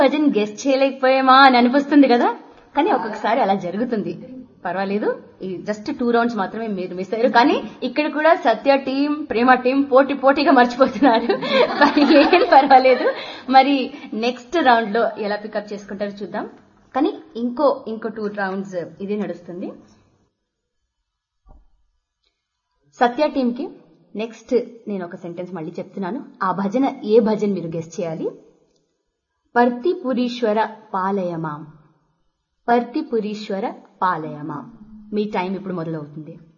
bhajan guest చేయలేకపోయామా అని అనిపిస్తుంది కదా కానీ ఒక్కొక్కసారి అలా జరుగుతుంది పర్వాలేదు ఈ జస్ట్ టూ రౌండ్స్ మాత్రమే మీరు మిస్ అయ్యారు కానీ ఇక్కడ కూడా సత్య టీం ప్రేమ టీం పోటీ పోటీగా మర్చిపోతున్నారు కానీ ఏం పర్వాలేదు మరి నెక్స్ట్ రౌండ్ లో ఎలా పికప్ చేసుకుంటారో చూద్దాం కానీ ఇంకో ఇంకో టూ రౌండ్స్ ఇదే నడుస్తుంది సత్య టీంకి నెక్స్ట్ నేను ఒక సెంటెన్స్ మళ్ళీ చెప్తున్నాను ఆ భజన ఏ భజన మీరు గెస్ట్ చేయాలి పర్తిపురీశ్వర పాలయమాం పర్తిపురీశ్వర పాలయమాం మీ టైం ఇప్పుడు మొదలవుతుంది